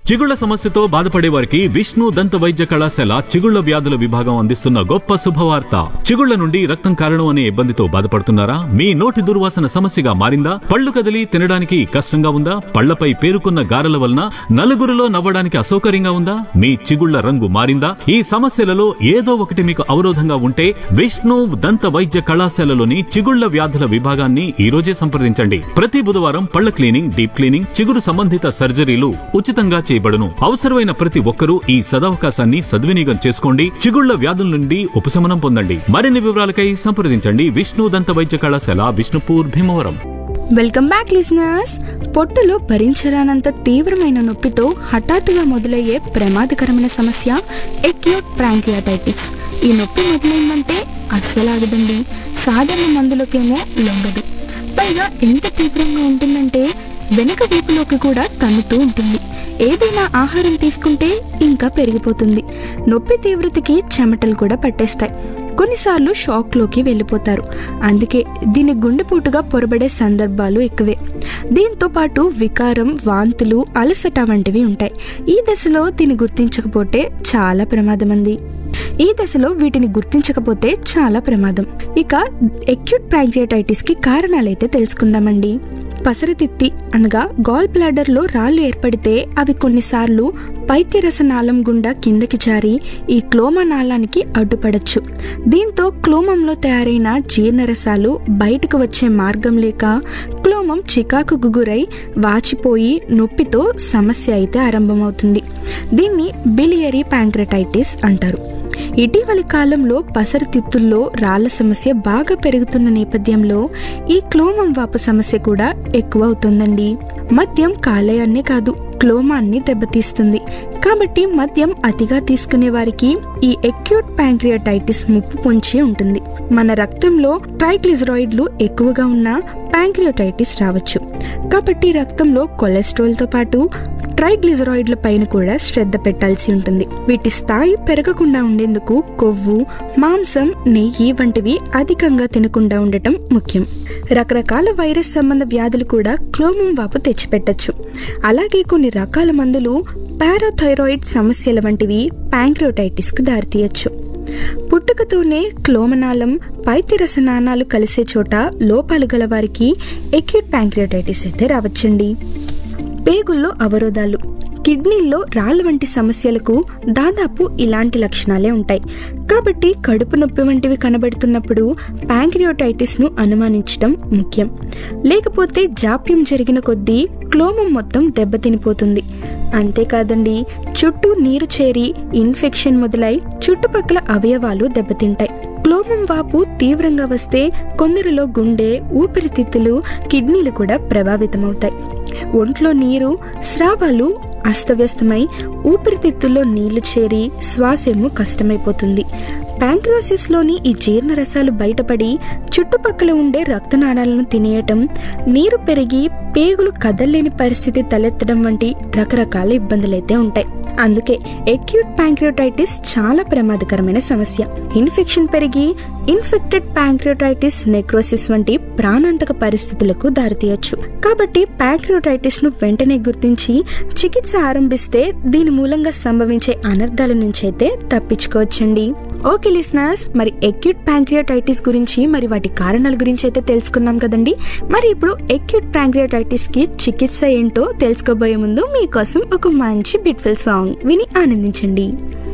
చిగుళ్ల సమస్యతో బాధపడే వారికి విష్ణు దంత వైద్య కళాశాల చిగుళ్ల వ్యాధుల విభాగం అందిస్తున్న గొప్ప శుభవార్త చిగుళ్ల నుండి రక్తం కారణం అనే ఇబ్బందితో బాధపడుతున్నారా మీ నోటి దుర్వాసన సమస్యగా మారిందా పళ్ళు కదిలి తినడానికి కష్టంగా ఉందా పళ్లపై పేరుకున్న గారెల వలన నలుగురిలో నవ్వడానికి అసౌకర్యంగా ఉందా మీ చిగుళ్ల రంగు మారిందా ఈ సమస్యలలో ఏదో ఒకటి మీకు అవరోధంగా ఉంటే విష్ణు దంత వైద్య కళాశాలలోని చిగుళ్ల వ్యాధుల విభాగాన్ని ఈ రోజే సంప్రదించండి ప్రతి బుధవారం పళ్ల క్లీనింగ్ డీప్ క్లీనింగ్ చిగురు సంబంధిత సర్జరీలు ఉచితంగా చేయబడును అవసరమైన ప్రతి ఒక్కరూ ఈ సదవకాశాన్ని సద్వినియోగం చేసుకోండి చిగుళ్ల వ్యాధుల నుండి ఉపశమనం పొందండి మరిన్ని వివరాలకై సంప్రదించండి విష్ణు దంత వైద్య కళాశాల Vishnupur Bhimavaram welcome back listeners పొట్టులో భరించరానంత తీవ్రమైన నొప్పితో హఠాత్తుగా మొదలయ్యే ప్రమాదకరమైన సమస్య ఎక్యూట్ ప్రాంక్రియాటైటిస్ ఈ నొప్పి మొదలైందంటే అస్సలు ఆగదండి సాధారణ మందులకేమో లొంగదు పైగా ఎంత తీవ్రంగా ఉంటుందంటే వెనక వీపులోకి కూడా తన్నుతూ ఉంటుంది ఏదైనా ఆహారం తీసుకుంటే ఇంకా పెరిగిపోతుంది నొప్పి తీవ్రతకి చెమటలు కూడా పట్టేస్తాయి కొన్నిసార్లు షాక్లోకి వెళ్ళిపోతారు అందుకే దీని గుండెపోటుగా పొరబడే సందర్భాలు ఎక్కువే దీంతో పాటు వికారం వాంతులు అలసట వంటివి ఉంటాయి ఈ దశలో దీన్ని గుర్తించకపోతే చాలా ప్రమాదమంది ఈ దశలో వీటిని గుర్తించకపోతే చాలా ప్రమాదం ఇక ఎక్యూట్ ప్రాంక్రియాటైటిస్ కి కారణాలైతే తెలుసుకుందామండి పసరతిత్తి అనగా గాల్ బ్లాడర్లో రాళ్ళు ఏర్పడితే అవి కొన్నిసార్లు పైత్యరస నాళం గుండా కిందకి జారి ఈ క్లోమ నాళానికి అడ్డుపడచ్చు దీంతో క్లోమంలో తయారైన జీర్ణరసాలు బయటకు వచ్చే మార్గం లేక క్లోమం చికాకుకు గురై వాచిపోయి నొప్పితో సమస్య అయితే ఆరంభమవుతుంది దీన్ని బిలియరీ ప్యాంక్రటైటిస్ అంటారు ఇటీవలి కాలంలో పసరతిత్తుల్లో రాళ్ల సమస్య బాగా పెరుగుతున్న నేపథ్యంలో ఈ క్లోమం వాపు సమస్య కూడా ఎక్కువ అవుతుందండి మద్యం కాలేయాన్నే కాదు క్లోమాన్ని దెబ్బతీస్తుంది కాబట్టి మద్యం అతిగా తీసుకునే వారికి ఈ ఎక్యూట్ ప్యాంక్రియాటైటిస్ ముప్పు పొంచి ఉంటుంది మన రక్తంలో ట్రైగ్లిజరాయిడ్లు ఎక్కువగా ఉన్న ప్యాంక్రియాటైటిస్ రావచ్చు కాబట్టి రక్తంలో కొలెస్ట్రాల్తో పాటు ట్రైగ్లిజరాయిడ్ల పైన కూడా శ్రద్ధ పెట్టాల్సి ఉంటుంది వీటి స్థాయి పెరగకుండా ఉండేందుకు కొవ్వు మాంసం నెయ్యి వంటివి అధికంగా తినకుండా ఉండటం ముఖ్యం రకరకాల వైరస్ సంబంధ వ్యాధులు కూడా క్లోమం వాపు తెచ్చిపెట్టచ్చు అలాగే కొన్ని రకాల మందులు పారాథైరాయిడ్ సమస్యల వంటివి ప్యాంక్రోటైటిస్కు దారితీయచ్చు పుట్టుకతోనే క్లోమనాళం పైత్యరసనాళాలు కలిసే చోట లోపాలు గల వారికి ఎక్యూట్ ప్యాంక్రియాటైటిస్ అయితే రావచ్చండి పేగుల్లో అవరోధాలు కిడ్నీల్లో రాళ్ళ వంటి సమస్యలకు దాదాపు ఇలాంటి లక్షణాలే ఉంటాయి కాబట్టి కడుపు నొప్పి వంటివి కనబడుతున్నప్పుడు ప్యాంక్రియోటైటిస్ ను అనుమానించడం ముఖ్యం లేకపోతే జాప్యం జరిగిన కొద్దీ క్లోమం మొత్తం దెబ్బతినిపోతుంది అంతేకాదండి చుట్టూ నీరు చేరి ఇన్ఫెక్షన్ మొదలై చుట్టుపక్కల అవయవాలు దెబ్బతింటాయి క్లోమం వాపు తీవ్రంగా వస్తే కొందరిలో గుండె ఊపిరితిత్తులు కిడ్నీలు కూడా ప్రభావితమవుతాయి ఒంట్లో నీరు స్రావాలు అస్తవ్యస్తమై ఊపిరితిత్తుల్లో నీళ్లు చేరి శ్వాసేమో కష్టమైపోతుంది ప్యాంక్రోసిస్లోని ఈ జీర్ణరసాలు బయటపడి చుట్టుపక్కల ఉండే రక్తనాళాలను తినేయటం నీరు పెరిగి పేగులు కదల్లేని పరిస్థితి తలెత్తడం వంటి రకరకాల ఇబ్బందులైతే ఉంటాయి అందుకే ఎక్యూట్ ప్యాంక్రియోటైటిస్ చాలా ప్రమాదకరమైన సమస్య ఇన్ఫెక్షన్ పెరిగి ఇన్ఫెక్టెడ్ ప్యాంక్రియోటైటిస్ నెక్రోసిస్ వంటి ప్రాణాంతక పరిస్థితులకు దారితీయొచ్చు కాబట్టి ప్యాంక్రియోటైటిస్ ను వెంటనే గుర్తించి చికిత్స ఆరంభిస్తే దీని మూలంగా సంభవించే అనర్థాల నుంచి అయితే తప్పించుకోవచ్చండి ఓకే లిస్నర్స్ మరి ఎక్యూట్ ప్యాంక్రియాటైటిస్ గురించి మరి వాటి కారణాల గురించి అయితే తెలుసుకున్నాం కదండి మరి ఇప్పుడు ఎక్యూట్ ప్యాంక్రియాటైటిస్ కి చికిత్స ఏంటో తెలుసుకోబోయే ముందు మీకోసం ఒక మంచి బ్యూటిఫుల్ సాంగ్ విని ఆనందించండి